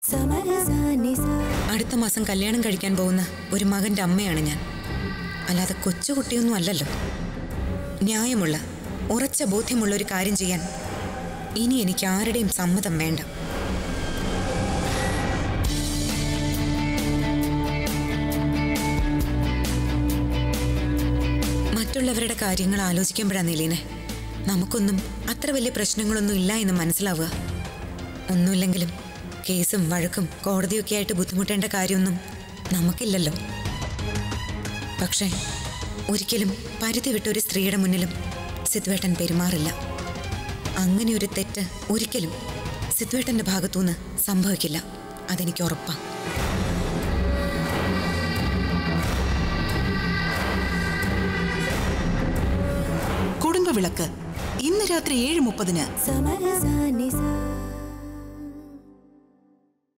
അടുത്ത മാസം കല്യാണം കഴിക്കാൻ പോകുന്ന ഒരു മകന്റെ അമ്മയാണ് ഞാൻ അല്ലാതെ കൊച്ചുകുട്ടിയൊന്നും അല്ലല്ലോ ന്യായമുള്ള ഉറച്ച ബോധ്യമുള്ള ഒരു കാര്യം ചെയ്യാൻ ഇനി എനിക്ക് ആരുടെയും സമ്മതം വേണ്ട മറ്റുള്ളവരുടെ കാര്യങ്ങൾ ആലോചിക്കുമ്പോഴാണ് നീലീനെ നമുക്കൊന്നും അത്ര വലിയ പ്രശ്നങ്ങളൊന്നും ഇല്ല എന്ന് മനസ്സിലാവുക ഒന്നുമില്ലെങ്കിലും കേസും വഴക്കും കോടതിയൊക്കെ ആയിട്ട് ബുദ്ധിമുട്ടേണ്ട കാര്യമൊന്നും നമുക്കില്ലല്ലോ പക്ഷേ ഒരിക്കലും പരിധി വിട്ട ഒരു സ്ത്രീയുടെ മുന്നിലും സിദ്വേട്ടൻ പെരുമാറില്ല അങ്ങനെ ഒരു തെറ്റ് ഒരിക്കലും സിദ്വേട്ടന്റെ ഭാഗത്തുനിന്ന് സംഭവിക്കില്ല അതെനിക്ക് ഉറപ്പാണ് കുടുംബവിളക്ക് ഇന്ന് രാത്രി ഏഴ് മുപ്പതിന് സമരസ നിസ